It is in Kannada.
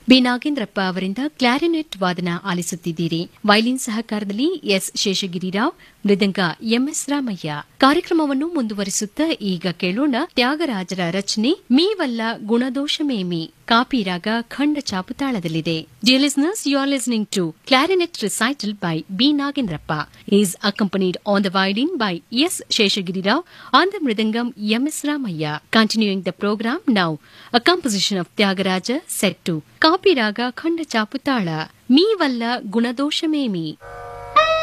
ಬಿ ನಾಗೇಂದ್ರಪ್ಪ ಅವರಿಂದ ಕ್ಲಾರಿನೆಟ್ ವಾದನ ಆಲಿಸುತ್ತಿದ್ದೀರಿ ವೈಲಿನ್ ಸಹಕಾರದಲ್ಲಿ ಎಸ್ ಶೇಷಗಿರಿರಾವ್ ಮೃದಂಗ ಎಂಎಸ್ ರಾಮಯ್ಯ ಕಾರ್ಯಕ್ರಮವನ್ನು ಮುಂದುವರಿಸುತ್ತಾ ಈಗ ಕೇಳೋಣ ತ್ಯಾಗರಾಜರ ರಚನೆ ಮೀವಲ್ಲ ಗುಣದೋಷಮೇಮಿ ಕಾಪಿರಾಗ ಖಂಡ ಚಾಪುತಾಳದಲ್ಲಿದೆ dear listeners you are listening to clarinet recital by B Nagendrappa is accompanied on the violin by S Seshagiri Rao on the mridangam MS Ramaiah continuing the programme now a composition of Tyagaraja set to Kapi raga Khanda Chapu tala ಮೀವಲ್ಲ ಗುಣದೋಷಮೇಮಿ